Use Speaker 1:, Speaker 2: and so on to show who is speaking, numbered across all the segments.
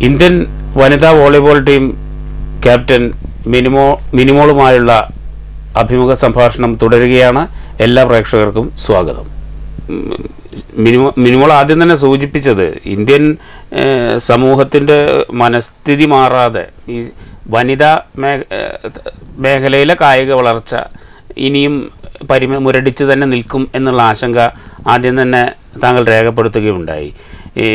Speaker 1: Indian വനിതാ volleyball team captain മിനിമോ മിനിമോളുമായുള്ള അഭിമുഖ സംഭാഷണം തുടരുകയാണ് എല്ലാ പ്രേക്ഷകർക്കും സ്വാഗതം ഉം, മിനിമോ മിനിമോൾ ആദ്യം തന്നെ സൂചിപ്പിച്ചത് ഇന്ത്യൻ ഏഹ്, സമൂഹത്തിൻ്റെ മനസ്ഥിതി മാറാതെ ഈ വനിതാ മേ ഏഹ്, മേഖലയിലെ കായിക വളർച്ച ഇനിയും പരിമ മുരടിച്ച് തന്നെ നിൽക്കും എന്നുള്ള ആശങ്ക ആദ്യം തന്നെ താങ്കൾ രേഖപ്പെടുത്തുകയുണ്ടായി ഈ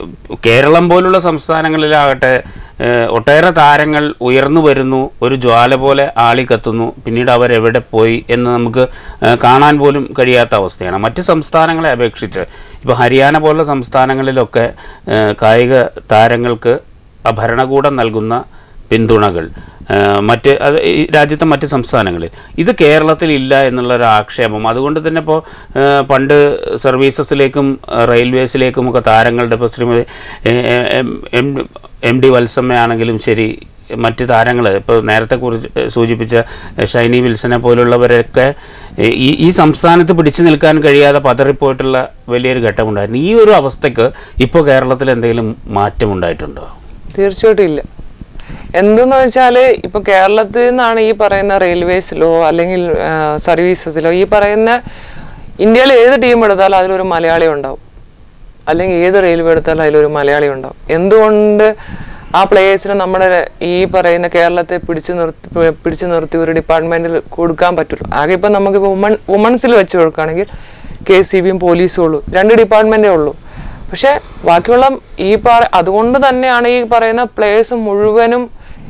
Speaker 1: കേരളം പോലുള്ള സംസ്ഥാനങ്ങളിലാകട്ടെ ഏഹ്, ഒട്ടേറെ താരങ്ങൾ ഉയർന്നു വരുന്നു ഒരു ജ്വാല പോലെ ആളി കത്തുന്നു പിന്നീട് അവരെവിടെ പോയി എന്ന് നമുക്ക് ഏഹ്, കാണാൻ പോലും കഴിയാത്ത അവസ്ഥയാണ് മറ്റ് സംസ്ഥാനങ്ങളെ അപേക്ഷിച്ച് ഇപ്പോൾ ഹരിയാന പോലുള്ള സംസ്ഥാനങ്ങളിലൊക്കെ ഏഹ്, കായിക താരങ്ങൾക്ക് ആ ഭരണകൂടം നൽകുന്ന പിന്തുണകൾ ആ, മറ്റ് അത് ഈ രാജ്യത്തെ മറ്റ് സംസ്ഥാനങ്ങളിൽ ഇത് കേരളത്തിൽ ഇല്ല എന്നുള്ള ഒരു ആക്ഷേപം അതുകൊണ്ട് തന്നെ ഇപ്പോൾ പണ്ട് സർവീസസിലേക്കും ആ, റെയിൽവേസിലേക്കും ഒക്കെ താരങ്ങളുടെ ഇപ്പോൾ Shrimati A, A, M, M M D വത്സമ്മയാണെങ്കിലും ശരി മറ്റ് താരങ്ങൾ ഇപ്പോൾ നേരത്തെ കുറിച്ച് സൂചിപ്പിച്ച ഷൈനി വിൽസനെ പോലുള്ളവരൊക്കെ ഈ ഈ സംസ്ഥാനത്ത് പിടിച്ചു നിൽക്കാൻ കഴിയാതെ പതറിപ്പോയിട്ടുള്ള വലിയൊരു ഘട്ടമുണ്ടായിരുന്നു ഈ ഒരു അവസ്ഥയ്ക്ക് ഇപ്പോൾ കേരളത്തിൽ എന്തെങ്കിലും മാറ്റമുണ്ടായിട്ടുണ്ടോ
Speaker 2: തീർച്ചയായിട്ടും ഇല്ല എന്തെന്ന് വെച്ചാല് ഇപ്പൊ കേരളത്തിൽ നിന്നാണ് ഈ പറയുന്ന റെയിൽവേസിലോ അല്ലെങ്കിൽ സർവീസസിലോ ഈ പറയുന്ന ഇന്ത്യയിൽ ഏത് ടീം എടുത്താലും അതിലൊരു മലയാളി ഉണ്ടാവും അല്ലെങ്കിൽ ഏത് റെയിൽവേ എടുത്താലും അതിലൊരു മലയാളി ഉണ്ടാവും എന്തുകൊണ്ട് ആ പ്ലേയേഴ്സിന് നമ്മുടെ ഈ പറയുന്ന കേരളത്തെ പിടിച്ചു നിർത്തി പി- പിടിച്ചു നിർത്തി ഒരു ഡിപ്പാർട്ട്മെന്റിൽ കൊടുക്കാൻ പറ്റുള്ളൂ ആകെ ഇപ്പം നമുക്ക് വുമൺ വുമൺസിൽ വെച്ച് കൊടുക്കുകയാണെങ്കിൽ കെ സി ബിയും പോലീസും ഉള്ളൂ രണ്ട് ഡിപ്പാർട്ട്മെന്റേ ഉള്ളൂ പക്ഷെ ബാക്കിയുള്ള ഈ പറ അതുകൊണ്ട് തന്നെയാണ് ഈ പറയുന്ന പ്ലേയേഴ്സ് മുഴുവനും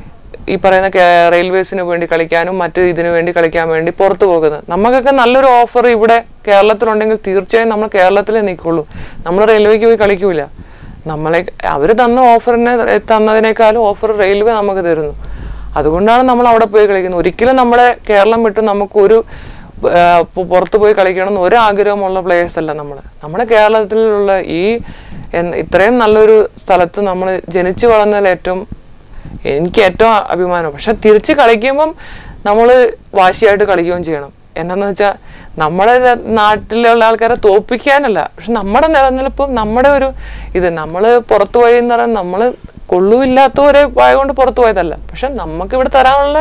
Speaker 2: ഈ പറയുന്ന കേ- റെയിൽവേസിന് വേണ്ടി കളിക്കാനും മറ്റ് ഇതിനു വേണ്ടി കളിക്കാൻ വേണ്ടി പുറത്തു പോകുന്നത് നമുക്കൊക്കെ നല്ലൊരു ഓഫർ ഇവിടെ കേരളത്തിലുണ്ടെങ്കിൽ തീർച്ചയായും നമ്മൾ കേരളത്തിലേ നിൽക്കുള്ളൂ നമ്മൾ റെയിൽവേക്ക് പോയി കളിക്കൂല നമ്മളെ അവർ തന്ന ഓഫറിനെ തന്നതിനേക്കാളും ഓഫർ റെയിൽവേ നമുക്ക് തരുന്നു അതുകൊണ്ടാണ് നമ്മൾ അവിടെ പോയി കളിക്കുന്നത് ഒരിക്കലും നമ്മുടെ കേരളം വിട്ട് നമുക്ക് ഒരു ആ, പു- പുറത്ത് പോയി കളിക്കണം എന്ന് ഒരു ആഗ്രഹമുള്ള പ്ലേയേഴ്സ് അല്ല നമ്മൾ നമ്മുടെ കേരളത്തിലുള്ള ഈ എൻ- ഇത്രയും നല്ലൊരു സ്ഥലത്ത് നമ്മൾ ജനിച്ചു വളർന്നതിൽ ഏറ്റവും എനിക്ക് ഏറ്റവും അഭിമാനം പക്ഷെ തിരിച്ച് കളിക്കുമ്പം നമ്മൾ വാശിയായിട്ട് കളിക്കുകയും ചെയ്യണം എന്നാന്ന് വെച്ചാൽ നമ്മുടെ ന- നാട്ടിലുള്ള ആൾക്കാരെ തോപ്പിക്കാനല്ല പക്ഷെ നമ്മുടെ നിലനിൽപ്പും നമ്മുടെ ഒരു ഇത് നമ്മൾ പുറത്തു പോയി എന്ന് പറയുന്നത് നമ്മൾ കൊള്ളുമില്ലാത്തവരെ കൊണ്ട് പുറത്തു പോയതല്ല പക്ഷെ നമുക്ക് ഇവിടെ തരാനുള്ള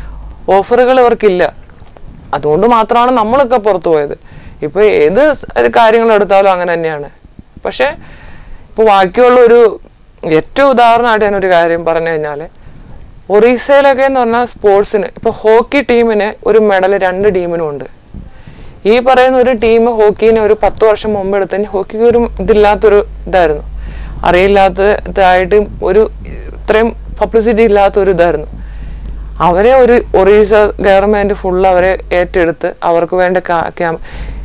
Speaker 2: ഓഫറുകൾ ഇവർക്കില്ല അതുകൊണ്ട് മാത്രമാണ് നമ്മളൊക്കെ പുറത്തു പോയത് ഇപ്പൊ ഏത് സ് കാര്യങ്ങൾ എടുത്താലും അങ്ങനെ തന്നെയാണ് പക്ഷെ ഇപ്പൊ ബാക്കിയുള്ള ഒരു ഏറ്റവും ഉദാഹരണമായിട്ട് ഞാൻ ഒരു കാര്യം പറഞ്ഞു കഴിഞ്ഞാല് ഒറീസയിലൊക്കെ എന്ന് പറഞ്ഞാൽ സ്പോർട്സിന് ഇപ്പൊ ഹോക്കി ടീമിന് ഒരു മെഡൽ രണ്ട് ടീമിനും ഉണ്ട് ഈ പറയുന്ന ഒരു ടീം ഹോക്കീനെ ഒരു പത്ത് വർഷം മുമ്പ് എടുത്തതിന് ഹോക്കിക്ക് ഒരു ഇതില്ലാത്തൊരു ഇതായിരുന്നു അറിയില്ലാത്തതായിട്ട് ഒരു ഇത്രയും പബ്ലിസിറ്റി ഇല്ലാത്ത ഒരു ഇതായിരുന്നു അവരെ ഒരു ഒറീസ ഗവൺമെന്റ് ഫുൾ അവരെ ഏറ്റെടുത്ത് അവർക്ക് വേണ്ട ക്യാമ്പ്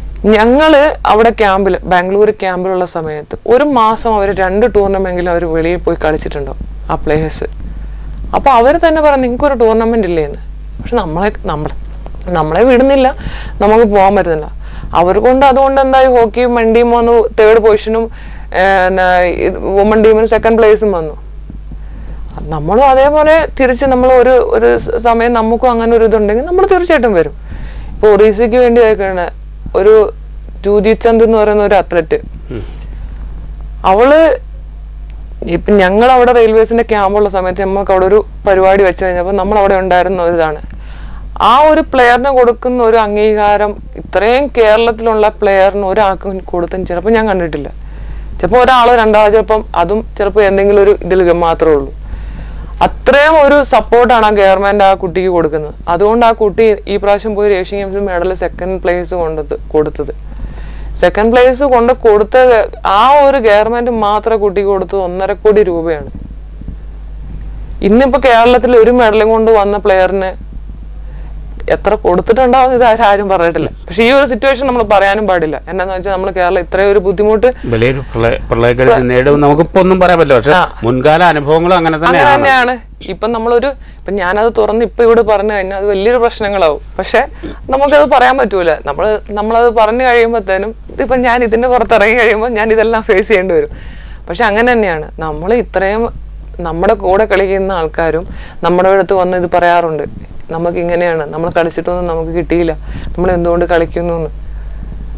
Speaker 2: ഞങ്ങള് അവിടെ ക്യാമ്പിൽ ബാംഗ്ലൂർ ക്യാമ്പിലുള്ള സമയത്ത് ഒരു മാസം അവർ രണ്ട് ടൂർണമെന്റെങ്കിലും അവർ വെളിയിൽ പോയി കളിച്ചിട്ടുണ്ടാവും ആ പ്ലേയേഴ്സ് അപ്പൊ അവർ തന്നെ പറഞ്ഞു നിങ്ങൾക്ക് ഒരു ടൂർണമെന്റ് ഇല്ലേ എന്ന് പക്ഷെ നമ്മളെ നമ്മളെ നമ്മളെ വിടുന്നില്ല നമുക്ക് പോകാൻ പറ്റുന്നില്ല അവർ കൊണ്ട് അതുകൊണ്ട് എന്തായി ഹോക്കി മെൻ ടീം വന്നു തേർഡ് പൊസിഷനും വുമൺ ടീമിന് സെക്കൻഡ് പ്ലേസും വന്നു നമ്മളും അതേപോലെ തിരിച്ച് നമ്മൾ ഒരു ഒരു സ- സമയം നമുക്കും അങ്ങനെ ഒരു ഇതുണ്ടെങ്കിൽ നമ്മൾ തീർച്ചയായിട്ടും വരും ഇപ്പൊ ഒറീസയ്ക്ക് വേണ്ടി ആയിക്കാണ് ഒരു ജൂതി ചന്ദ് എന്ന് പറയുന്ന ഒരു അത്ലറ്റ് അവള് ഇപ്പൊ ഞങ്ങൾ അവിടെ റെയിൽവേസിന്റെ ക്യാമ്പുള്ള സമയത്ത് നമുക്ക് അവിടെ ഒരു പരിപാടി വെച്ച് കഴിഞ്ഞപ്പോൾ നമ്മൾ അവിടെ ഉണ്ടായിരുന്ന ഒരു ഇതാണ് ആ ഒരു പ്ലെയറിന് കൊടുക്കുന്ന ഒരു അംഗീകാരം ഇത്രയും കേരളത്തിലുള്ള പ്ലെയറിന് ഒരാൾക്കും കൊടുത്തും ചിലപ്പോൾ ഞാൻ കണ്ടിട്ടില്ല ചിലപ്പോൾ ഒരാളോ രണ്ടാളോ ചിലപ്പം അതും ചിലപ്പോൾ എന്തെങ്കിലും ഒരു ഇതിൽ മാത്രമേ ഉള്ളൂ അത്രയും ഒരു സപ്പോർട്ടാണ് ആ ഗവൺമെന്റ് ആ കുട്ടിക്ക് കൊടുക്കുന്നത് അതുകൊണ്ട് ആ കുട്ടി ഈ പ്രാവശ്യം പോയി ഏഷ്യൻ ഗെയിംസിൽ മെഡൽ സെക്കൻഡ് പ്ലേസ് കൊണ്ടത് കൊടുത്തത് സെക്കൻഡ് പ്ലേസ് കൊണ്ട് കൊടുത്ത ആ ഒരു ഗവൺമെന്റ് മാത്രം കുട്ടിക്ക് കൊടുത്തത് ഒന്നര കോടി രൂപയാണ് ഇന്നിപ്പോ കേരളത്തിൽ ഒരു മെഡലും കൊണ്ട് വന്ന പ്ലെയറിന് എത്ര കൊടുത്തിട്ടുണ്ടാവും ഇത് ആരും പറഞ്ഞിട്ടില്ല പക്ഷെ ഈ ഒരു സിറ്റുവേഷൻ നമ്മൾ പറയാനും പാടില്ല എന്നാന്ന് വെച്ചാൽ നമ്മൾ കേരളം ഇത്രയും ഒരു ബുദ്ധിമുട്ട്
Speaker 1: വലിയൊരു പ്രളയ പ്രളയക്കെടുതി നേടും നമുക്കിപ്പോ ഒന്നും പറയാൻ പറ്റില്ല പക്ഷെ
Speaker 2: ആ.
Speaker 1: മുൻകാല അനുഭവങ്ങളും അങ്ങനെ
Speaker 2: അങ്ങനെ
Speaker 1: തന്നെയാണ്
Speaker 2: തന്നെയാണ് ഇപ്പൊ നമ്മളൊരു ഇപ്പൊ ഞാനത് തുറന്ന് ഇപ്പൊ ഇവിടെ പറഞ്ഞു കഴിഞ്ഞാൽ അത് വലിയൊരു പ്രശ്നങ്ങളാവും പക്ഷെ നമുക്കത് പറയാൻ പറ്റൂല നമ്മൾ നമ്മളത് പറഞ്ഞു കഴിയുമ്പോഴത്തേനും ഇതിപ്പോ ഞാൻ ഇതിന്റെ പുറത്തിറങ്ങി കഴിയുമ്പോൾ ഞാൻ ഇതെല്ലാം ഫേസ് ചെയ്യേണ്ടി വരും പക്ഷെ അങ്ങനെ തന്നെയാണ് നമ്മൾ ഇത്രയും നമ്മുടെ കൂടെ കളിക്കുന്ന ആൾക്കാരും നമ്മുടെ അടുത്ത് വന്ന് ഇത് പറയാറുണ്ട് നമുക്ക് ഇങ്ങനെയാണ് നമ്മൾ കളിച്ചിട്ടൊന്നും നമുക്ക് കിട്ടിയില്ല നമ്മൾ എന്തുകൊണ്ട് കളിക്കുന്നു എന്ന്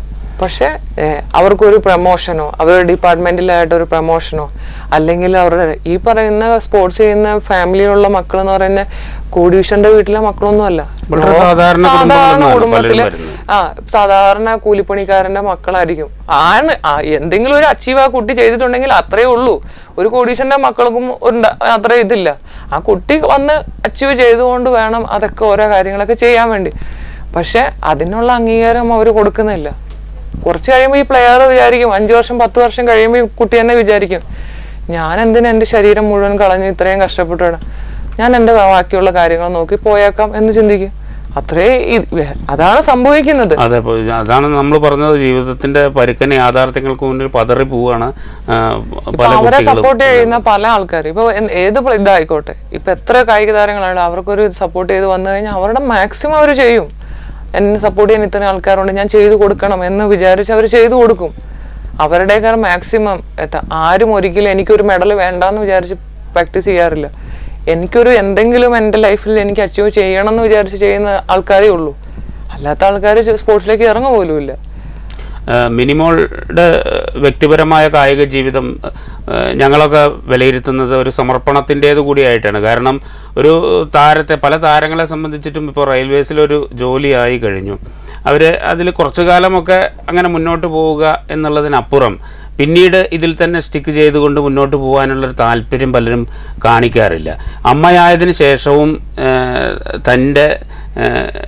Speaker 2: പക്ഷെ ഏഹ്, അവർക്കൊരു പ്രൊമോഷനോ അവരുടെ ഡിപ്പാർട്ട്മെന്റിലായിട്ട് ഒരു പ്രൊമോഷനോ അല്ലെങ്കിൽ അവരുടെ ഈ പറയുന്ന സ്പോർട്സ് ചെയ്യുന്ന ഫാമിലിയിലുള്ള മക്കൾ എന്ന് പറയുന്ന കോടീശ്വരന്റെ വീട്ടിലെ മക്കളൊന്നും അല്ല
Speaker 1: വളരെ സാധാരണ കുടുംബങ്ങളിൽ നിന്നാണ് പലരും വരുന്നത്.
Speaker 2: ആ സാധാരണ കൂലിപ്പണിക്കാരന്റെ മക്കളായിരിക്കും ആണ് ആ, എന്തെങ്കിലും ഒരു അച്ചീവ് ആ കുട്ടി ചെയ്തിട്ടുണ്ടെങ്കിൽ അത്രേ ഉള്ളൂ ഒരു കോടീശ്വരന്റെ മക്കൾക്കും ഉണ്ട്- അത്ര ഇതില്ല ആ കുട്ടി വന്ന് അച്ചീവ് ചെയ്തുകൊണ്ട് വേണം അതൊക്കെ ഓരോ കാര്യങ്ങളൊക്കെ ചെയ്യാൻ വേണ്ടി പക്ഷെ അതിനുള്ള അംഗീകാരം അവർ കൊടുക്കുന്നില്ല കുറച്ച് കഴിയുമ്പോൾ ഈ പ്ലെയർ വിചാരിക്കും അഞ്ചു വർഷം പത്ത് വർഷം കഴിയുമ്പോൾ ഈ കുട്ടി തന്നെ വിചാരിക്കും ഞാൻ എന്തിനാ എൻ്റെ ശരീരം മുഴുവൻ കളഞ്ഞ് ഇത്രയും കഷ്ടപ്പെട്ടാണ് ഞാൻ എൻ്റെ ബാക്കിയുള്ള കാര്യങ്ങൾ നോക്കി പോയേക്കാം എന്ന് ചിന്തിക്കും അത്രേ ഇത് വേ- അതാണ് സംഭവിക്കുന്നത്
Speaker 1: അതെ ഇപ്പൊ അതാണ് നമ്മൾ പറഞ്ഞത് ജീവിതത്തിന്റെ പരുക്കൻ യാഥാർത്ഥ്യങ്ങൾക്ക് മുന്നിൽ പതറി പോവാണ് ആ,
Speaker 2: ഇപ്പൊ
Speaker 1: പല
Speaker 2: അവരെ
Speaker 1: കുട്ടികളും
Speaker 2: സപ്പോർട്ട് ചെയ്യുന്ന പല ആൾക്കാർ ഇപ്പൊ എന്ത് ഏത് പ്ല- ഇതായിക്കോട്ടെ ഇപ്പൊ എത്ര കായിക താരങ്ങളാണ് അവർക്കൊരു സപ്പോർട്ട് ചെയ്ത് വന്നു കഴിഞ്ഞാൽ അവരുടെ മാക്സിമം അവർ ചെയ്യും എന്നെ സപ്പോർട്ട് ചെയ്യാൻ ഇത്രയും ആൾക്കാരുണ്ട് ഞാൻ ചെയ്തു കൊടുക്കണം എന്ന് വിചാരിച്ച് അവർ ചെയ്തു കൊടുക്കും അവരുടെയൊക്കെ മാക്സിമം എത്താ ആരും ഒരിക്കലും എനിക്കൊരു മെഡൽ വേണ്ടാന്ന് വിചാരിച്ച് പ്രാക്ടീസ് ചെയ്യാറില്ല എനിക്കൊരു എന്തെങ്കിലും എൻ്റെ ലൈഫിൽ എനിക്ക് അച്ചീവ് ചെയ്യണം എന്ന് വിചാരിച്ച് ചെയ്യുന്ന ആൾക്കാരേ ഉള്ളൂ അല്ലാത്ത ആൾക്കാർ സ്പോർട്സിലേക്ക് ഇറങ്ങ പോലും ഇല്ല
Speaker 1: ആ, മിനിമോളുടെ വ്യക്തിപരമായ കായിക ജീവിതം ആ, ഞങ്ങളൊക്കെ വിലയിരുത്തുന്നത് ഒരു സമർപ്പണത്തിൻ്റേത് കൂടിയായിട്ടാണ് കാരണം ഒരു താരത്തെ പല താരങ്ങളെ സംബന്ധിച്ചിട്ടും ഇപ്പോൾ റെയിൽവേസിലൊരു ജോലിയായി കഴിഞ്ഞു അവർ അതിൽ കുറച്ചു കാലമൊക്കെ അങ്ങനെ മുന്നോട്ട് പോവുക എന്നുള്ളതിനപ്പുറം പിന്നീട് ഇതിൽ തന്നെ സ്റ്റിക്ക് ചെയ്തുകൊണ്ട് മുന്നോട്ട് പോകാനുള്ളൊരു താല്പര്യം പലരും കാണിക്കാറില്ല അമ്മയായതിനു ശേഷവും ആ, തൻ്റെ ആ,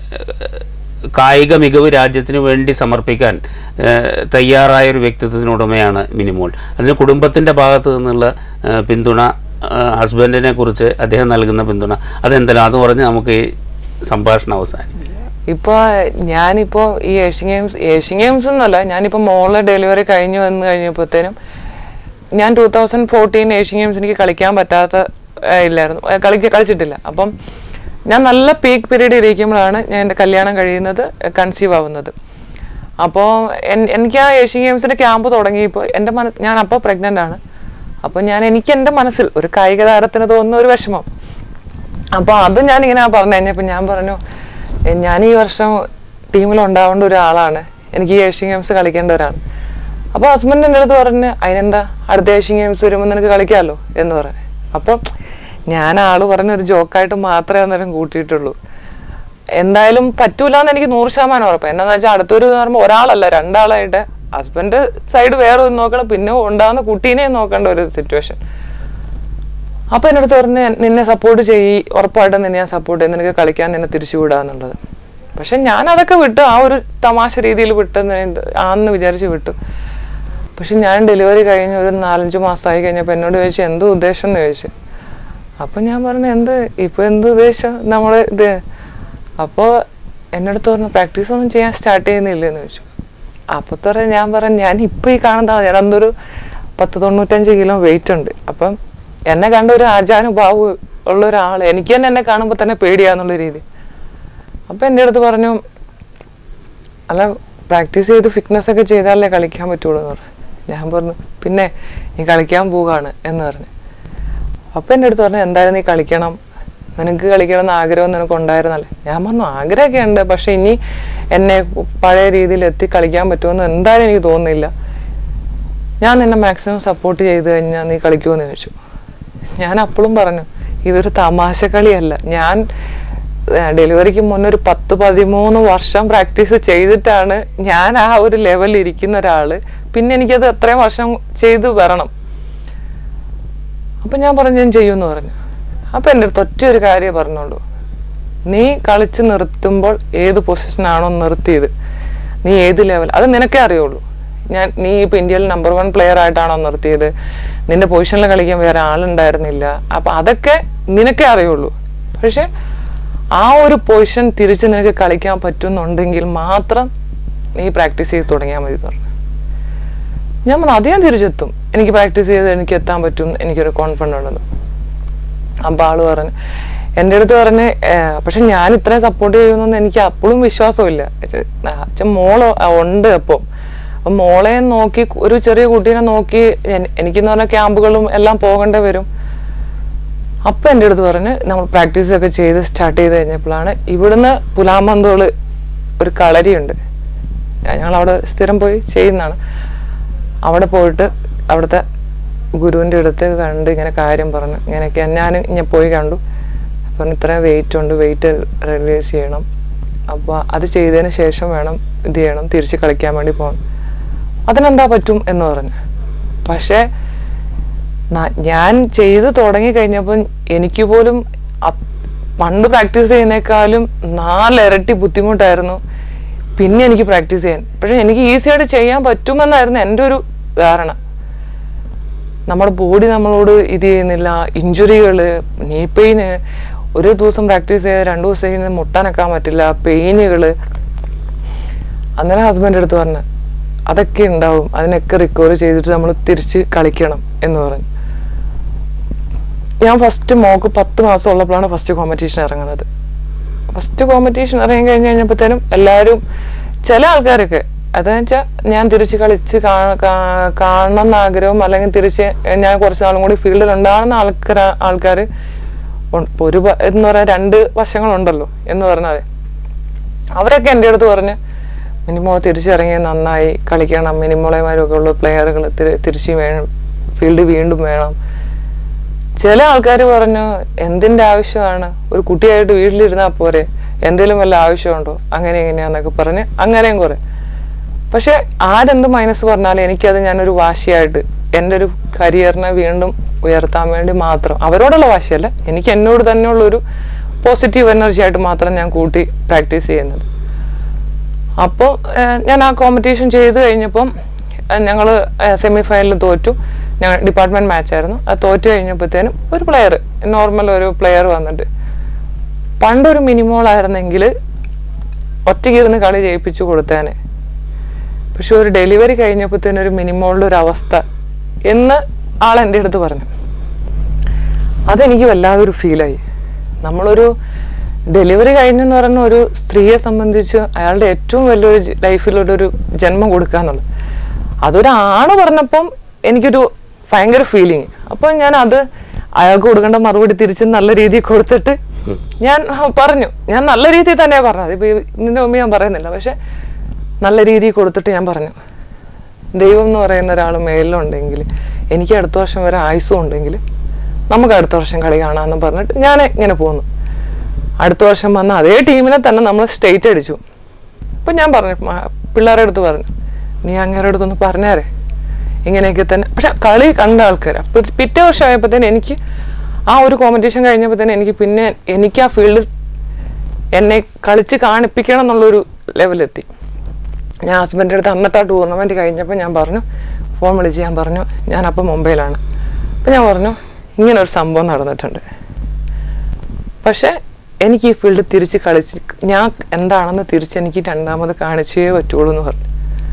Speaker 1: കായിക മികവ് രാജ്യത്തിന് വേണ്ടി സമർപ്പിക്കാൻ ഏഹ്, തയ്യാറായ ഒരു വ്യക്തിത്വത്തിനുടമയാണ് മിനിമോൾ അതിന് കുടുംബത്തിൻ്റെ ഭാഗത്തു നിന്നുള്ള ഏഹ്, പിന്തുണ ഏഹ്, ഹസ്ബൻഡിനെ കുറിച്ച് അദ്ദേഹം നൽകുന്ന പിന്തുണ അതെന്തെല്ലാം അത് പറഞ്ഞ് നമുക്ക് ഈ സംഭാഷണം അവസാനിക്കും
Speaker 2: ഇപ്പൊ ഞാനിപ്പോ ഈ ഏഷ്യൻ ഗെയിംസ് ഏഷ്യൻ ഗെയിംസ് എന്നല്ല ഞാനിപ്പോ മോളെ ഡെലിവറി കഴിഞ്ഞു വന്നു കഴിഞ്ഞപ്പോഴത്തേനും ഞാൻ two thousand fourteen Asian games എനിക്ക് കളിക്കാൻ പറ്റാത്ത ഏഹ്, ഇല്ലായിരുന്നു ഏഹ്, കളിക്ക കളിച്ചിട്ടില്ല അപ്പം ഞാൻ നല്ല പീക്ക് പീരീഡ് ഇരിക്കുമ്പോഴാണ് ഞാൻ എൻ്റെ കല്യാണം കഴിയുന്നത് കൺസീവ് ആവുന്നത് അപ്പോൾ എനിക്ക് ആ ഏഷ്യൻ ഗെയിംസിൻ്റെ ക്യാമ്പ് തുടങ്ങിയപ്പോൾ എൻ്റെ മന ഞാൻ അപ്പോൾ പ്രഗ്നൻ്റ് ആണ് അപ്പോൾ ഞാൻ എനിക്ക് എൻ്റെ മനസ്സിൽ ഒരു കായിക താരത്തിന് തോന്നുന്ന ഒരു വിഷമം അപ്പോൾ അത് ഞാൻ ഇങ്ങനെ പറഞ്ഞു കഴിഞ്ഞപ്പോൾ ഞാൻ പറഞ്ഞു "എ, ഞാൻ ഈ വർഷം ടീമിൽ ഉണ്ടാവേണ്ട ഒരാളാണ് എനിക്ക് ഈ ഏഷ്യൻ ഗെയിംസ് കളിക്കേണ്ട ഒരാൾ അപ്പോൾ ഹസ്ബൻഡ് എൻ്റെ അടുത്ത് പറഞ്ഞ് അതിനെന്താ അടുത്ത ഏഷ്യൻ ഗെയിംസ് വരുമ്പോൾ നിനക്ക് കളിക്കാമല്ലോ എന്ന് പറഞ്ഞു അപ്പം ഞാൻ ആള് പറഞ്ഞ ഒരു ജോക്കായിട്ട് മാത്രമേ അന്നേരം കൂട്ടിയിട്ടുള്ളൂ എന്തായാലും പറ്റൂല എന്ന് എനിക്ക് നൂറ് ശതമാനം ഉറപ്പ് എന്നാന്ന് വെച്ചാൽ അടുത്തൊരു എന്ന് പറയുമ്പോൾ ഒരാളല്ല രണ്ടാളായിട്ട് ഹസ്ബൻഡ് സൈഡ് വേറെ ഒന്ന് നോക്കണം പിന്നെ ഉണ്ടാകുന്ന കുട്ടീനെ നോക്കേണ്ട ഒരു സിറ്റുവേഷൻ അപ്പൊ എൻ്റെ അടുത്ത് പറഞ്ഞ് നിന്നെ സപ്പോർട്ട് ചെയ്യി ഉറപ്പായിട്ടും നിന്നെ ഞാൻ സപ്പോർട്ട് ചെയ്യും നിനക്ക് കളിക്കാൻ നിന്നെ തിരിച്ചു വിടാന്നുള്ളത് പക്ഷെ ഞാൻ അതൊക്കെ വിട്ടു ആ ഒരു തമാശ രീതിയിൽ വിട്ടെന്ന് ആന്ന് വിചാരിച്ച് വിട്ടു പക്ഷെ ഞാൻ ഡെലിവറി കഴിഞ്ഞ് ഒരു നാലഞ്ച് മാസമായി കഴിഞ്ഞപ്പോൾ എന്നോട് ചോദിച്ചു എന്ത് ഉദ്ദേശം എന്ന് ചോദിച്ചു അപ്പൊ ഞാൻ പറഞ്ഞു എന്ത് ഇപ്പൊ എന്ത് ഉദ്ദേശം നമ്മള് ഇത് അപ്പോൾ എന്നടുത്ത് പറഞ്ഞു പ്രാക്ടീസ് ഒന്നും ചെയ്യാൻ സ്റ്റാർട്ട് ചെയ്യുന്നില്ലെന്ന് ചോദിച്ചു അപ്പത്തറ ഞാൻ പറഞ്ഞു ഞാൻ ഇപ്പൊ ഈ കാണുന്ന ഞാൻ അന്നൊരു പത്ത് തൊണ്ണൂറ്റഞ്ച് കിലോ വെയിറ്റ് ഉണ്ട് അപ്പം എന്നെ കണ്ട ഒരു ആചാനുഭാവ് ഉള്ള ഒരാൾ എനിക്ക് തന്നെ എന്നെ കാണുമ്പോൾ തന്നെ പേടിയാന്നുള്ള രീതി അപ്പൊ എൻ്റെ അടുത്ത് പറഞ്ഞു അല്ല പ്രാക്ടീസ് ചെയ്ത് ഫിറ്റ്നസ് ഒക്കെ ചെയ്താലേ കളിക്കാൻ പറ്റുള്ളൂ എന്ന് പറഞ്ഞു ഞാൻ പറഞ്ഞു പിന്നെ നീ കളിക്കാൻ പോവുകയാണ് എന്ന് പറഞ്ഞു അപ്പൊ എൻ്റെ അടുത്ത് പറഞ്ഞു എന്തായാലും നീ കളിക്കണം നിനക്ക് കളിക്കണം എന്ന് ആഗ്രഹം നിനക്ക് ഉണ്ടായിരുന്നല്ലേ ഞാൻ പറഞ്ഞു ആഗ്രഹമൊക്കെ ഉണ്ട് പക്ഷെ ഇനി എന്നെ പഴയ രീതിയിൽ എത്തി കളിക്കാൻ പറ്റുമെന്ന് എന്തായാലും എനിക്ക് തോന്നുന്നില്ല ഞാൻ നിന്നെ മാക്സിമം സപ്പോർട്ട് ചെയ്ത് കഴിഞ്ഞാൽ നീ കളിക്കുമെന്ന് ചോദിച്ചു ഞാൻ അപ്പോഴും പറഞ്ഞു ഇതൊരു തമാശ കളിയല്ല ഞാൻ ഡെലിവറിക്ക് മുന്നേ ഒരു പത്ത് പതിമൂന്ന് വർഷം പ്രാക്ടീസ് ചെയ്തിട്ടാണ് ഞാൻ ആ ഒരു ലെവലിൽ ഇരിക്കുന്ന ഒരാള് പിന്നെ എനിക്കത് എത്രയും വർഷം ചെയ്തു വരണം അപ്പൊ ഞാൻ പറഞ്ഞു ഞാൻ ചെയ്യുമെന്ന് പറഞ്ഞു അപ്പൊ എൻ്റെ അടുത്ത് ഒറ്റ ഒരു കാര്യം പറഞ്ഞോളൂ നീ കളിച്ച് നിർത്തുമ്പോൾ ഏത് പൊസിഷനാണോ നിർത്തിയത് നീ ഏത് ലെവൽ അത് നിനക്കേ അറിയുള്ളൂ ഞാൻ നീ ഇപ്പൊ ഇന്ത്യയിൽ നമ്പർ വൺ പ്ലെയർ ആയിട്ടാണോ നിർത്തിയത് നിന്റെ പൊസിഷനിൽ കളിക്കാൻ വേറെ ആളുണ്ടായിരുന്നില്ല അപ്പൊ അതൊക്കെ നിനക്കേ അറിയുള്ളൂ പക്ഷെ ആ ഒരു പൊസിഷൻ തിരിച്ച് നിനക്ക് കളിക്കാൻ പറ്റുന്നുണ്ടെങ്കിൽ മാത്രം നീ പ്രാക്ടീസ് ചെയ്ത് തുടങ്ങിയാൽ മതി എന്ന് പറഞ്ഞു ഞാൻ പറഞ്ഞു അത് ഞാൻ തിരിച്ചെത്തും എനിക്ക് പ്രാക്ടീസ് ചെയ്ത് എനിക്ക് എത്താൻ പറ്റും എനിക്കൊരു കോൺഫിഡൻ്റ് ഉണ്ടെന്ന് അപ്പൊ ആള് പറഞ്ഞു എൻ്റെ അടുത്ത് പറഞ്ഞ് "ഏഹ്, പക്ഷെ ഞാൻ ഇത്രയും സപ്പോർട്ട് ചെയ്യുമെന്നൊന്നും എനിക്ക് അപ്പോഴും വിശ്വാസമില്ല അച്ഛൻ മോള് ഉണ്ട് അപ്പോൾ അപ്പം മോളെ നോക്കി ഒരു ചെറിയ കുട്ടീനെ നോക്കി എൻ- എനിക്കെന്ന് പറഞ്ഞാൽ ക്യാമ്പുകളും എല്ലാം പോകേണ്ടി വരും അപ്പം എൻ്റെ അടുത്ത് പറഞ്ഞ് നമ്മൾ പ്രാക്ടീസ് ഒക്കെ ചെയ്ത് സ്റ്റാർട്ട് ചെയ്ത് കഴിഞ്ഞപ്പോഴാണ് ഇവിടുന്ന് പുലാമന്തോള് ഒരു കളരിയുണ്ട് ഞങ്ങൾ അവിടെ സ്ഥിരം പോയി ചെയ്യുന്നതാണ് അവിടെ പോയിട്ട് അവിടുത്തെ ഗുരുവിൻ്റെ അടുത്ത് കണ്ട് ഇങ്ങനെ കാര്യം പറഞ്ഞു ഇങ്ങനെയൊക്കെ ഞാൻ ഞാൻ പോയി കണ്ടു അപ്പം ഇത്രയും വെയിറ്റ് ഉണ്ട് വെയിറ്റ് റിലീസ് ചെയ്യണം അപ്പോൾ അത് ചെയ്തതിന് ശേഷം വേണം ഇത് ചെയ്യണം തിരിച്ച് കളിക്കാൻ വേണ്ടി പോകണം അതിനെന്താ പറ്റും എന്ന് പറഞ്ഞു പക്ഷേ ന- ഞാൻ ചെയ്ത് തുടങ്ങി കഴിഞ്ഞപ്പോൾ എനിക്ക് പോലും അത് പണ്ട് പ്രാക്ടീസ് ചെയ്യുന്നേക്കാളും നാലിരട്ടി ബുദ്ധിമുട്ടായിരുന്നു പിന്നെ എനിക്ക് പ്രാക്ടീസ് ചെയ്യാൻ പക്ഷെ എനിക്ക് ഈസി ആയിട്ട് ചെയ്യാൻ പറ്റുമെന്നായിരുന്നു എൻ്റെ ഒരു ധാരണ നമ്മുടെ ബോഡി നമ്മളോട് ഇത് ചെയ്യുന്നില്ല ഇഞ്ചുറികൾ നീ പെയിന് ഒരു ദിവസം പ്രാക്ടീസ് ചെയ്ത് രണ്ടു ദിവസം കഴിഞ്ഞ് മുട്ടാനൊക്കാൻ പറ്റില്ല പെയിനുകൾ അന്നേരം ഹസ്ബൻഡ് അടുത്ത് പറഞ്ഞു അതൊക്കെ ഉണ്ടാവും അതിനൊക്കെ റിക്കവർ ചെയ്തിട്ട് നമ്മൾ തിരിച്ച് കളിക്കണം എന്ന് പറഞ്ഞു ഞാൻ ഫസ്റ്റ് മോക്ക് പത്ത് മാസം ഉള്ളപ്പോഴാണ് ഫസ്റ്റ് കോമ്പറ്റീഷൻ ഇറങ്ങുന്നത് ഫസ്റ്റ് കോമ്പറ്റീഷൻ ഇറങ്ങി കഴിഞ്ഞ് കഴിഞ്ഞപ്പോഴത്തേനും എല്ലാവരും ചില ആൾക്കാരൊക്കെ അതെന്ന് വെച്ചാൽ ഞാൻ തിരിച്ച് കളിച്ച് കാ- കാ- കാണണം എന്ന് ആഗ്രഹം അല്ലെങ്കിൽ തിരിച്ച് ഞാൻ കുറച്ച് നാളും കൂടി ഫീൽഡിൽ ഉണ്ടാകുന്ന ആൾക്കാർ ആൾക്കാർ ഒരു പ- എന്ന് പറയാൻ രണ്ട് വശങ്ങളുണ്ടല്ലോ എന്ന് പറഞ്ഞാൽ അവരൊക്കെ എൻ്റെ അടുത്ത് പറഞ്ഞ് മിനിമോ തിരിച്ചിറങ്ങി നന്നായി കളിക്കണം മിനിമോളേമാരൊക്കെ ഉള്ള പ്ലെയറുകൾ തിരിച്ച് വേണം ഫീൽഡ് വീണ്ടും വേണം ചില ആൾക്കാർ പറഞ്ഞു എന്തിന്റെ ആവശ്യമാണ് ഒരു കുട്ടിയായിട്ട് വീട്ടിലിരുന്നാൽ പോരെ എന്തെങ്കിലും വല്ല ആവശ്യമുണ്ടോ അങ്ങനെ എങ്ങനെയാന്നൊക്കെ പറഞ്ഞ് അങ്ങനെയും കുറെ പക്ഷെ ആരെന്ത് മൈനസ് പറഞ്ഞാലും എനിക്കത് ഞാനൊരു വാശിയായിട്ട് എൻ്റെ ഒരു കരിയറിനെ വീണ്ടും ഉയർത്താൻ വേണ്ടി മാത്രം അവരോടുള്ള വാശിയല്ല എനിക്ക് എന്നോട് തന്നെയുള്ള ഒരു പോസിറ്റീവ് എനർജി ആയിട്ട് മാത്രം ഞാൻ കൂട്ടി പ്രാക്ടീസ് ചെയ്യുന്നത് അപ്പോൾ ഞാൻ ആ കോമ്പറ്റീഷൻ ചെയ്ത് കഴിഞ്ഞപ്പം ഞങ്ങൾ സെമി ഫൈനലിൽ തോറ്റു ഞങ്ങൾ ഡിപ്പാർട്ട്മെന്റ് മാച്ച് ആയിരുന്നു അത് തോറ്റു കഴിഞ്ഞപ്പോഴത്തേനും ഒരു പ്ലെയർ നോർമൽ ഒരു പ്ലെയർ വന്നിട്ട് പണ്ടൊരു മിനിമോളായിരുന്നെങ്കിൽ ഒറ്റയ്ക്ക് ഇരുന്ന് കളി ജയിപ്പിച്ചു കൊടുത്തേനെ പക്ഷെ ഒരു ഡെലിവറി കഴിഞ്ഞപ്പോഴത്തേനും ഒരു മിനിമോളുടെ ഒരു അവസ്ഥ എന്ന് ആൾ എൻ്റെ അടുത്ത് പറഞ്ഞു അതെനിക്ക് വല്ലാതെ ഒരു ഫീലായി നമ്മളൊരു ഡെലിവറി കഴിഞ്ഞെന്ന് പറയുന്ന ഒരു സ്ത്രീയെ സംബന്ധിച്ച് അയാളുടെ ഏറ്റവും വലിയൊരു ജ- ലൈഫിലൊരു ഒരു ജന്മം കൊടുക്കുക എന്നുള്ളത് അതൊരു ആണ് പറഞ്ഞപ്പം എനിക്കൊരു ഭയങ്കര ഫീലിങ് അപ്പോൾ ഞാൻ അത് അയാൾക്ക് കൊടുക്കേണ്ട മറുപടി തിരിച്ച് നല്ല രീതിയിൽ കൊടുത്തിട്ട് ഞാൻ ആ, പറഞ്ഞു ഞാൻ നല്ല രീതിയിൽ തന്നെ പറഞ്ഞത് ഇപ്പൊ ഇതിന്റെ മുമ്പ് ഞാൻ പറയുന്നില്ല പക്ഷെ നല്ല രീതിയിൽ കൊടുത്തിട്ട് ഞാൻ പറഞ്ഞു ദൈവം എന്ന് പറയുന്ന ഒരാൾ മേലിലുണ്ടെങ്കിൽ എനിക്ക് അടുത്ത വർഷം വരെ ആയുസ്സും ഉണ്ടെങ്കിൽ നമുക്ക് അടുത്ത വർഷം കളി കാണാമെന്ന് പറഞ്ഞിട്ട് ഞാൻ ഇങ്ങനെ പോന്നു അടുത്ത വർഷം വന്ന അതേ ടീമിനെ തന്നെ നമ്മൾ സ്റ്റേറ്റ് അടിച്ചു അപ്പം ഞാൻ പറഞ്ഞു മ- പിള്ളേരുടെ അടുത്ത് പറഞ്ഞു നീ അങ്ങേരുടെ അടുത്തൊന്ന് പറഞ്ഞേരെ ഇങ്ങനെയൊക്കെ തന്നെ പക്ഷെ കളി കണ്ട ആൾക്കാർ അപ്പൊ പിറ്റേ വർഷം ആയപ്പോഴത്തേന് എനിക്ക് ആ ഒരു കോമ്പറ്റീഷൻ കഴിഞ്ഞപ്പോഴത്തേന് എനിക്ക് പിന്നെ എനിക്ക് ആ ഫീൽഡിൽ എന്നെ കളിച്ച് കാണിപ്പിക്കണം എന്നുള്ളൊരു ലെവലെത്തി ഞാൻ ഹസ്ബൻഡിൻ്റെ അടുത്ത് അന്നത്തെ ആ ടൂർണമെൻറ്റ് കഴിഞ്ഞപ്പോൾ ഞാൻ പറഞ്ഞു ഫോൺ വിളിച്ച് ഞാൻ പറഞ്ഞു ഞാനപ്പോൾ മുംബൈയിലാണ് അപ്പം ഞാൻ പറഞ്ഞു ഇങ്ങനെ ഒരു സംഭവം നടന്നിട്ടുണ്ട് പക്ഷേ എനിക്ക് ഈ ഫീൽഡ് തിരിച്ച് കളിച്ച് ഞാൻ എന്താണെന്ന് തിരിച്ച് എനിക്ക് രണ്ടാമത് കാണിച്ചേ പറ്റുള്ളൂ എന്ന് പറഞ്ഞു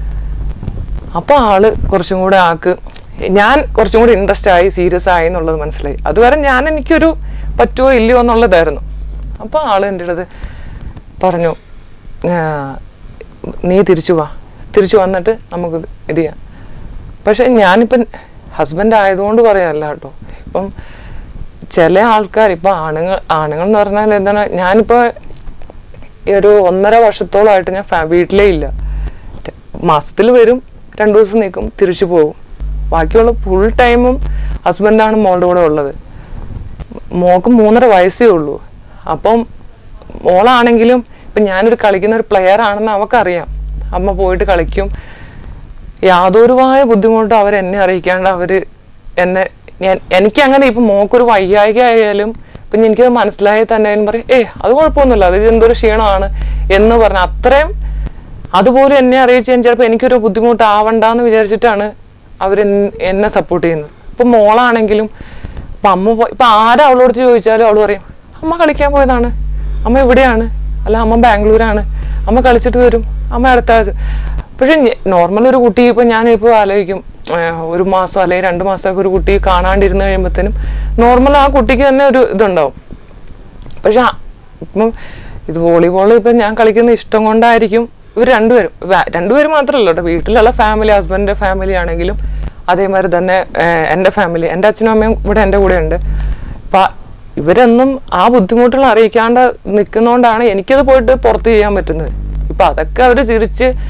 Speaker 2: അപ്പോൾ ആള് കുറച്ചും കൂടെ ആൾക്ക് ഞാൻ കുറച്ചും കൂടി ഇൻട്രസ്റ്റ് ആയി സീരിയസ് ആയി എന്നുള്ളത് മനസ്സിലായി അതുവരെ ഞാൻ എനിക്കൊരു പറ്റുമോ ഇല്ലയോ എന്നുള്ളതായിരുന്നു അപ്പോൾ ആള് എൻ്റെ അടുത്ത് പറഞ്ഞു "ആ, നീ തിരിച്ചു വാ തിരിച്ചു വന്നിട്ട് നമുക്ക് ഇത് ചെയ്യാം പക്ഷെ ഞാനിപ്പം ഹസ്ബൻഡ് ആയതുകൊണ്ട് പറയാമല്ല കേട്ടോ ഇപ്പം ചില ആൾക്കാർ ഇപ്പം ആണുങ്ങൾ ആണുങ്ങൾ എന്ന് പറഞ്ഞാൽ എന്താണ് ഞാനിപ്പോൾ ഈ ഒരു ഒന്നര വർഷത്തോളമായിട്ട് ഞാൻ ഫാ- വീട്ടിലേ ഇല്ല മാസത്തിൽ വരും രണ്ടു ദിവസം നിൽക്കും തിരിച്ചു പോകും ബാക്കിയുള്ള ഫുൾ ടൈമും ഹസ്ബൻഡാണ് മോളുടെ കൂടെ ഉള്ളത് മോൾക്ക് മൂന്നര വയസ്സേ ഉള്ളൂ അപ്പം മോളാണെങ്കിലും ഇപ്പം ഞാനൊരു കളിക്കുന്ന ഒരു പ്ലെയർ ആണെന്ന് അവക്കറിയാം അമ്മ പോയിട്ട് കളിക്കും യാതൊരുമായ ബുദ്ധിമുട്ടും അവർ എന്നെ അറിയിക്കാണ്ട് അവർ എന്നെ ഞാൻ എനിക്ക് അങ്ങനെ ഇപ്പം മോക്കൊരു വയ്യായിക ആയാലും ഇപ്പം എനിക്കത് മനസ്സിലായി തന്നെ ഞാൻ പറയും ഏ അത് കുഴപ്പമൊന്നുമില്ല അത് എന്തൊരു ക്ഷീണമാണ് എന്ന് പറഞ്ഞ അത്രയും അതുപോലും എന്നെ അറിയിച്ച് ഞാൻ ചിലപ്പോൾ എനിക്കൊരു ബുദ്ധിമുട്ടാവണ്ടെന്ന് വിചാരിച്ചിട്ടാണ് അവർ എന്നെ സപ്പോർട്ട് ചെയ്യുന്നത് ഇപ്പം മോളാണെങ്കിലും ഇപ്പം അമ്മ പോ- ഇപ്പം ആരാ അവളോട് ചോദിച്ചാലും അവൾ പറയും അമ്മ കളിക്കാൻ പോയതാണ് അമ്മ ഇവിടെയാണ് അല്ല അമ്മ ബാംഗ്ലൂരാണ് അമ്മ കളിച്ചിട്ട് വരും അമ്മ അടുത്ത ആഴ്ച പക്ഷെ നോർമൽ ഒരു കുട്ടി ഇപ്പം ഞാനിപ്പോൾ ആലോചിക്കും ഏഹ് ഒരു മാസം അല്ലെങ്കിൽ രണ്ട് മാസമൊക്കെ ഒരു കുട്ടി കാണാണ്ടിരുന്ന് കഴിയുമ്പോഴത്തേനും നോർമൽ ആ കുട്ടിക്ക് തന്നെ ഒരു ഇതുണ്ടാവും പക്ഷെ ആ- ഇപ്പം ഇത് വോളിബോൾ ഇപ്പം ഞാൻ കളിക്കുന്ന ഇഷ്ടം കൊണ്ടായിരിക്കും ഇവർ രണ്ടുപേരും വ- രണ്ടുപേരും മാത്രമല്ല കേട്ടോ വീട്ടിലുള്ള ഫാമിലി ഹസ്ബൻഡിന്റെ ഫാമിലി ആണെങ്കിലും അതേമാതിരി തന്നെ ഏഹ്, എൻ്റെ ഫാമിലി എൻ്റെ അച്ഛനും അമ്മയും ഇവിടെ എൻ്റെ കൂടെ ഉണ്ട് അപ്പം ഇവരൊന്നും ആ ബുദ്ധിമുട്ടുകൾ അറിയിക്കാണ്ട് നിൽക്കുന്നതുകൊണ്ടാണ് എനിക്കത് പോയിട്ട് പുറത്ത് ചെയ്യാൻ പറ്റുന്നത് ഇപ്പം അതൊക്കെ അവർ തിരിച്ച്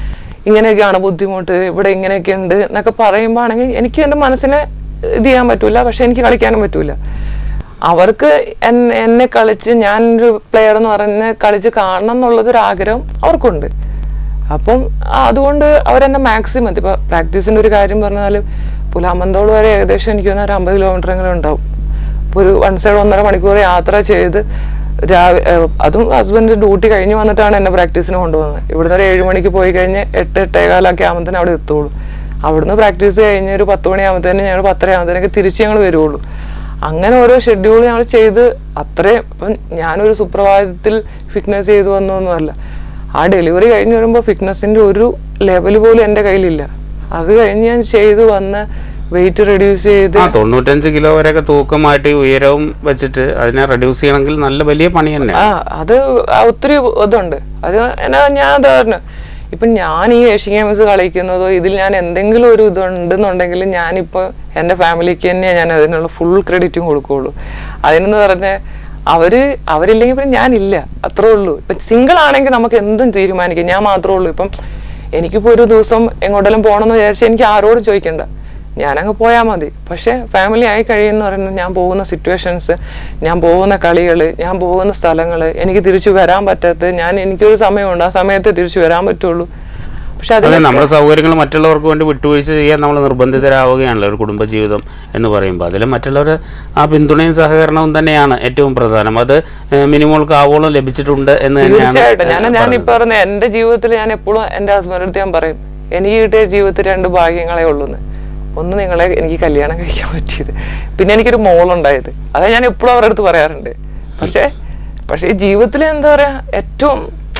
Speaker 2: ഇങ്ങനെയൊക്കെയാണ് ബുദ്ധിമുട്ട് ഇവിടെ ഇങ്ങനെയൊക്കെ ഉണ്ട് എന്നൊക്കെ പറയുമ്പോൾ ആണെങ്കിൽ എനിക്ക് എൻ്റെ മനസ്സിനെ ഇത് ചെയ്യാൻ പറ്റൂല പക്ഷെ എനിക്ക് കളിക്കാനും പറ്റൂല അവർക്ക് എൻ- എന്നെ കളിച്ച് ഞാനൊരു പ്ലെയർ എന്ന് പറഞ്ഞ് കളിച്ച് കാണണം എന്നുള്ളതൊരു ആഗ്രഹം അവർക്കുണ്ട് അപ്പം അതുകൊണ്ട് അവരെന്നെ മാക്സിമം ഇപ്പൊ പ്രാക്ടീസിന്റെ ഒരു കാര്യം പറഞ്ഞാൽ പുലാമന്തോൾ വരെ ഏകദേശം എനിക്ക് തോന്നുന്ന ഒരു അമ്പത് കിലോമീറ്റർ എങ്കിലും ഉണ്ടാവും ഇപ്പൊ ഒരു വൺ സൈഡ് ഒന്നര മണിക്കൂർ യാത്ര ചെയ്ത് രാവി ഏഹ് അതും ഹസ്ബൻഡ് ഡ്യൂട്ടി കഴിഞ്ഞ് വന്നിട്ടാണ് എന്നെ പ്രാക്ടീസിന് കൊണ്ടുപോകുന്നത് ഇവിടുന്ന് ഒരു ഏഴ് മണിക്ക് പോയി കഴിഞ്ഞ് എട്ട് എട്ടേകാലൊക്കെ ആകുമ്പോൾ അവിടെ എത്തുള്ളൂ അവിടുന്ന് പ്രാക്ടീസ് കഴിഞ്ഞ് ഒരു പത്ത് മണിയാകുമ്പോഴത്തേന് ഞങ്ങൾ പത്തര ആകുമ്പോഴത്തേനൊക്കെ തിരിച്ച് ഞങ്ങൾ വരുള്ളൂ അങ്ങനെ ഓരോ ഷെഡ്യൂൾ ഞങ്ങൾ ചെയ്ത് അത്രയും ഇപ്പം ഞാനൊരു സുപ്രഭാതത്തിൽ ഫിറ്റ്നസ് ചെയ്തു വന്നൊന്നുമല്ല ആ ഡെലിവറി കഴിഞ്ഞ് വരുമ്പോൾ ഫിറ്റ്നസിന്റെ ഒരു ലെവൽ പോലും എൻ്റെ കയ്യിലില്ല അത് കഴിഞ്ഞ് ഞാൻ ചെയ്തു വന്ന് വെയിറ്റ് റെഡ്യൂസ് ചെയ്ത്
Speaker 1: ആ തൊണ്ണൂറ്റഞ്ച് കിലോ വരെയൊക്കെ തൂക്കമായിട്ട് ഈ ഉയരവും വെച്ചിട്ട് അതിനെ റെഡ്യൂസ് ചെയ്യണമെങ്കിൽ നല്ല വലിയ പണി തന്നെ
Speaker 2: ആ അത് ആ ഒത്തിരി ഇതുണ്ട് അത് എന്നാ ഞാൻ അത് പറഞ്ഞു ഇപ്പം ഞാൻ ഈ ഏഷ്യൻ ഗെയിംസ് കളിക്കുന്നതോ ഇതിൽ ഞാൻ എന്തെങ്കിലും ഒരു ഇതുണ്ടെന്നുണ്ടെങ്കിൽ ഞാനിപ്പോൾ എൻ്റെ ഫാമിലിക്ക് തന്നെ ഞാൻ അതിനുള്ള ഫുൾ ക്രെഡിറ്റും കൊടുക്കുകയുള്ളൂ അതിനെന്ന് പറഞ്ഞാൽ അവര് അവരില്ലെങ്കിൽ പിന്നെ ഞാനില്ല അത്രേ ഉള്ളൂ ഇപ്പം സിംഗിൾ ആണെങ്കിൽ നമുക്ക് എന്തും തീരുമാനിക്കാം ഞാൻ മാത്രമേ ഉള്ളൂ ഇപ്പം എനിക്കിപ്പോൾ ഒരു ദിവസം എങ്ങോട്ടെങ്കിലും പോകണമെന്ന് വിചാരിച്ചാൽ എനിക്ക് ആരോടും ചോദിക്കണ്ട ഞാനങ്ങ് പോയാൽ മതി പക്ഷെ ഫാമിലി ആയി കഴിയുന്ന പറയുന്നത് ഞാൻ പോകുന്ന സിറ്റുവേഷൻസ് ഞാൻ പോകുന്ന കളികൾ ഞാൻ പോകുന്ന സ്ഥലങ്ങൾ എനിക്ക് തിരിച്ചു വരാൻ പറ്റാത്ത ഞാൻ എനിക്കൊരു സമയമുണ്ട് ആ സമയത്ത് തിരിച്ചു വരാൻ പറ്റുള്ളൂ പക്ഷെ
Speaker 1: അതെ
Speaker 2: അതിന്
Speaker 1: നമ്മുടെ സൗകര്യങ്ങൾ മറ്റുള്ളവർക്ക് വേണ്ടി വിട്ടുവീഴ്ച ചെയ്യാൻ നമ്മൾ നിർബന്ധിതരാവുകയാണല്ലോ ഒരു കുടുംബജീവിതം എന്ന് പറയുമ്പോൾ അതിൽ മറ്റുള്ളവർ ആ പിന്തുണയും സഹകരണവും തന്നെയാണ് ഏറ്റവും പ്രധാനം അത് ഏഹ്, മിനിമോൾക്ക് ആവോളം ലഭിച്ചിട്ടുണ്ട് എന്ന് തന്നെയാണ്
Speaker 2: തീർച്ചയായിട്ടും ഞാൻ
Speaker 1: ഏഹ്,
Speaker 2: ഞാൻ
Speaker 1: പറഞ്ഞത്.
Speaker 2: ഇപ്പൊ പറഞ്ഞ എന്റെ ജീവിതത്തിൽ ഞാൻ എപ്പോഴും എന്റെ ഹസ്ബൻഡ് അടുത്ത് ഞാൻ പറയും എനിക്ക് കിട്ടിയ ജീവിതത്തിൽ രണ്ട് ഭാഗ്യങ്ങളെ ഉള്ളൂന്ന് ഒന്ന് നിങ്ങളെ എനിക്ക് കല്യാണം കഴിക്കാൻ പറ്റിയത് പിന്നെ എനിക്കൊരു മോളുണ്ടായത് അത് ഞാൻ എപ്പോഴും അവരുടെ അടുത്ത് പറയാറുണ്ട് പക്ഷേ പക്ഷേ ഈ ജീവിതത്തിൽ എന്താ പറയാ ഏറ്റവും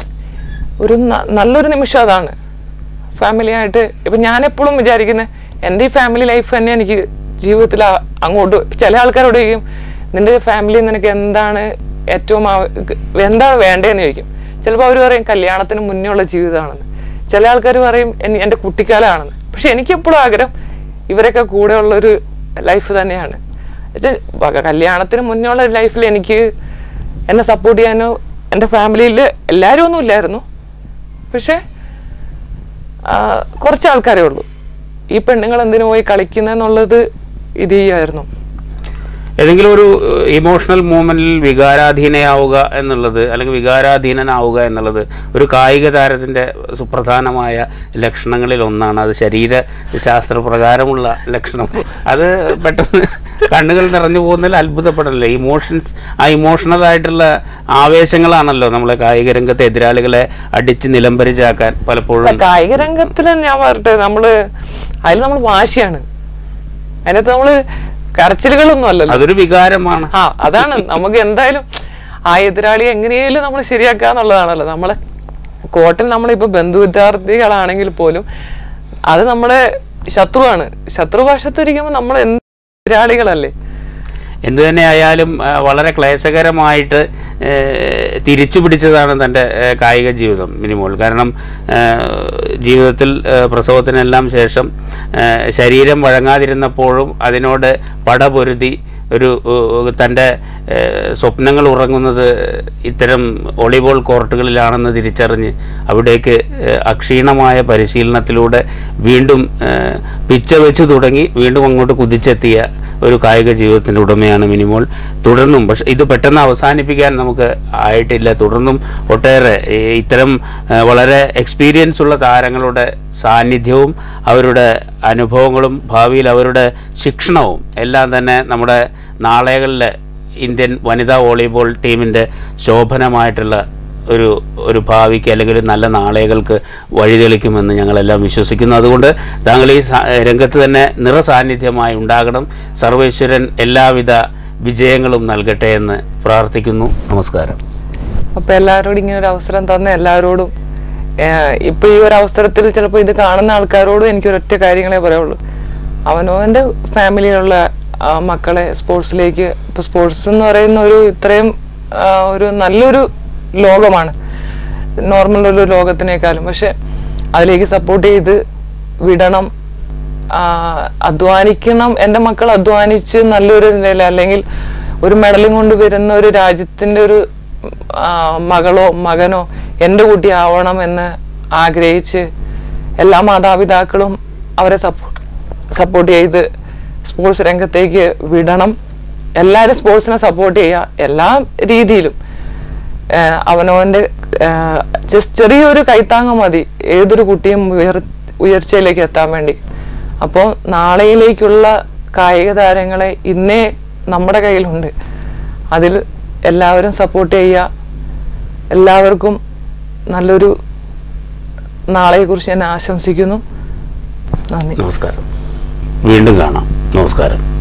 Speaker 2: ഒരു ന- നല്ലൊരു നിമിഷം അതാണ് ഫാമിലി ആയിട്ട് ഇപ്പൊ ഞാൻ എപ്പോഴും വിചാരിക്കുന്നത് എൻ്റെ ഈ ഫാമിലി ലൈഫ് തന്നെ എനിക്ക് ജീവിതത്തിൽ ആ- അങ്ങോട്ട് ചില ആൾക്കാരോട് ചോദിക്കും നിന്റെ ഫാമിലി നിനക്ക് എന്താണ് ഏറ്റവും ആവ- എന്താണ് വേണ്ടതെന്ന് ചോദിക്കും ചിലപ്പോൾ അവർ പറയും കല്യാണത്തിന് മുന്നേ ഉള്ള ജീവിതമാണെന്ന് ചില ആൾക്കാർ പറയും എൻ- എൻ്റെ കുട്ടിക്കാലമാണെന്ന് പക്ഷെ എനിക്ക് എപ്പോഴും ആഗ്രഹം ഇവരൊക്കെ കൂടെ ഉള്ളൊരു ലൈഫ് തന്നെയാണ് ഇത് വ- കല്യാണത്തിന് മുന്നേ ഉള്ള ലൈഫിൽ എനിക്ക് എന്നെ സപ്പോർട്ട് ചെയ്യാനോ എൻ്റെ ഫാമിലിയിൽ എല്ലാവരും ഒന്നും ഇല്ലായിരുന്നു പക്ഷേ ആ, കുറച്ച് ആൾക്കാരേ ഉള്ളൂ ഈ പെണ്ണുങ്ങൾ എന്തിനു പോയി കളിക്കുന്നെന്നുള്ളത് ഇത് ചെയ്യുമായിരുന്നു
Speaker 1: ഏതെങ്കിലും ഒരു ഇമോഷണൽ മൂമെന്റിൽ വികാരാധീനയാവുക എന്നുള്ളത് അല്ലെങ്കിൽ വികാരാധീനനാവുക എന്നുള്ളത് ഒരു കായിക താരത്തിന്റെ സുപ്രധാനമായ ലക്ഷണങ്ങളിൽ ഒന്നാണ് അത് ശരീര ശാസ്ത്രപ്രകാരമുള്ള ലക്ഷണം അത് പെട്ടെന്ന് കണ്ണുകൾ നിറഞ്ഞു പോകുന്നതിൽ അത്ഭുതപ്പെടല്ലേ ഇമോഷൻസ് ആ ഇമോഷണൽ ആയിട്ടുള്ള ആവേശങ്ങളാണല്ലോ നമ്മളെ കായിക രംഗത്തെ എതിരാളികളെ അടിച്ച് നിലംപരിച്ചാക്കാൻ പലപ്പോഴും
Speaker 2: കായിക രംഗത്തിൽ ഞാൻ പറയട്ടെ നമ്മള് അതിൽ നമ്മൾ വാശിയാണ് അതിനകത്ത് നമ്മള് കരച്ചിലുകളൊന്നും അല്ലല്ലോ
Speaker 1: അതൊരു വികാരമാണ്
Speaker 2: ആ അതാണ് നമുക്ക് എന്തായാലും ആ എതിരാളിയെ എങ്ങനെയും നമ്മൾ ശരിയാക്കുക എന്നുള്ളതാണല്ലോ നമ്മളെ കോട്ടിൽ നമ്മളിപ്പോ ബന്ധു വിദ്യാർത്ഥികളാണെങ്കിൽ പോലും അത് നമ്മുടെ ശത്രുവാണ് ശത്രുഭാഷത്തിരിക്കുമ്പോൾ നമ്മൾ എന്ത് എതിരാളികളല്ലേ
Speaker 1: എന്തു തന്നെ ആയാലും ആ, വളരെ ക്ലേശകരമായിട്ട് ഏ, തിരിച്ചു പിടിച്ചതാണ് തൻ്റെ ഏ, കായിക ജീവിതം മിനിമോൾ കാരണം ഏ, ജീവിതത്തിൽ ഏ, പ്രസവത്തിനെല്ലാം ശേഷം ഏ, ശരീരം വഴങ്ങാതിരുന്നപ്പോഴും അതിനോട് പടപൊരുതി ഒരു ഏ, തൻ്റെ ഏ, സ്വപ്നങ്ങൾ ഉറങ്ങുന്നത് ഇത്തരം വോളിബോൾ കോർട്ടുകളിലാണെന്ന് തിരിച്ചറിഞ്ഞ് അവിടേക്ക് ഏ, അക്ഷീണമായ പരിശീലനത്തിലൂടെ വീണ്ടും ഏ, പിച്ച വെച്ച് തുടങ്ങി വീണ്ടും അങ്ങോട്ട് കുതിച്ചെത്തിയ ഒരു കായിക ജീവിതത്തിൻ്റെ ഉടമയാണ് മിനിമോൾ തുടർന്നും പക്ഷെ ഇത് പെട്ടെന്ന് അവസാനിപ്പിക്കാൻ നമുക്ക് ആയിട്ടില്ല തുടർന്നും ഒട്ടേറെ ഈ ഇത്തരം ആ, വളരെ എക്സ്പീരിയൻസ് ഉള്ള താരങ്ങളുടെ സാന്നിധ്യവും അവരുടെ അനുഭവങ്ങളും ഭാവിയിൽ അവരുടെ ശിക്ഷണവും എല്ലാം തന്നെ നമ്മുടെ നാളെകളിലെ ഇന്ത്യൻ വനിതാ വോളിബോൾ ടീമിൻ്റെ ശോഭനമായിട്ടുള്ള ഒരു ഒരു ഭാവിക്ക് അല്ലെങ്കിൽ ഒരു നല്ല നാളെകൾക്ക് വഴിതെളിക്കുമെന്ന് ഞങ്ങളെല്ലാം വിശ്വസിക്കുന്നു അതുകൊണ്ട് താങ്കൾ ഈ സാ- രംഗത്ത് തന്നെ നിറസാന്നിധ്യമായി ഉണ്ടാകണം സർവേശ്വരൻ എല്ലാവിധ വിജയങ്ങളും നൽകട്ടെ എന്ന് പ്രാർത്ഥിക്കുന്നു നമസ്കാരം
Speaker 2: അപ്പൊ എല്ലാവരോടും ഇങ്ങനെ ഒരു അവസരം തന്ന എല്ലാവരോടും ഏഹ് ഇപ്പൊ ഈ ഒരു അവസരത്തിൽ ചിലപ്പോൾ ഇത് കാണുന്ന ആൾക്കാരോടും എനിക്ക് ഒരൊറ്റ കാര്യങ്ങളെ പറയുള്ളൂ അവനവന്റെ ഫാമിലിയിലുള്ള ആ, മക്കളെ സ്പോർട്സിലേക്ക് ഇപ്പൊ സ്പോർട്സ് എന്ന് പറയുന്ന ഒരു ഇത്രയും ആ, ഒരു നല്ലൊരു ലോകമാണ് നോർമൽ ഒരു ലോകത്തിനേക്കാളും പക്ഷെ അതിലേക്ക് സപ്പോർട്ട് ചെയ്ത് വിടണം ആ, അധ്വാനിക്കണം എൻ്റെ മക്കൾ അധ്വാനിച്ച് നല്ലൊരു നില അല്ലെങ്കിൽ ഒരു മെഡലും കൊണ്ട് വരുന്ന ഒരു രാജ്യത്തിന്റെ ഒരു ആ, മകളോ മകനോ എൻ്റെ കുട്ടി ആവണം എന്ന് ആഗ്രഹിച്ച് എല്ലാ മാതാപിതാക്കളും അവരെ സപ്പോർട്ട് സപ്പോർട്ട് ചെയ്ത് സ്പോർട്സ് രംഗത്തേക്ക് വിടണം എല്ലാവരും സ്പോർട്സിനെ സപ്പോർട്ട് ചെയ്യുക എല്ലാ രീതിയിലും ആഹ് അവനവൻ്റെ ജസ്റ്റ് ചെറിയൊരു കൈത്താങ്ങ് മതി ഏതൊരു കുട്ടിയും ഉയർ ഉയർച്ചയിലേക്ക് എത്താൻ വേണ്ടി അപ്പോൾ നാളെയിലേക്കുള്ള കായിക താരങ്ങളെ ഇന്നേ നമ്മുടെ കയ്യിലുണ്ട് അതിൽ എല്ലാവരും സപ്പോർട്ട് ചെയ്യുക എല്ലാവർക്കും നല്ലൊരു നാളെക്കുറിച്ച് ഞാൻ ആശംസിക്കുന്നു നന്ദി
Speaker 1: നമസ്കാരം വീണ്ടും കാണാം നമസ്കാരം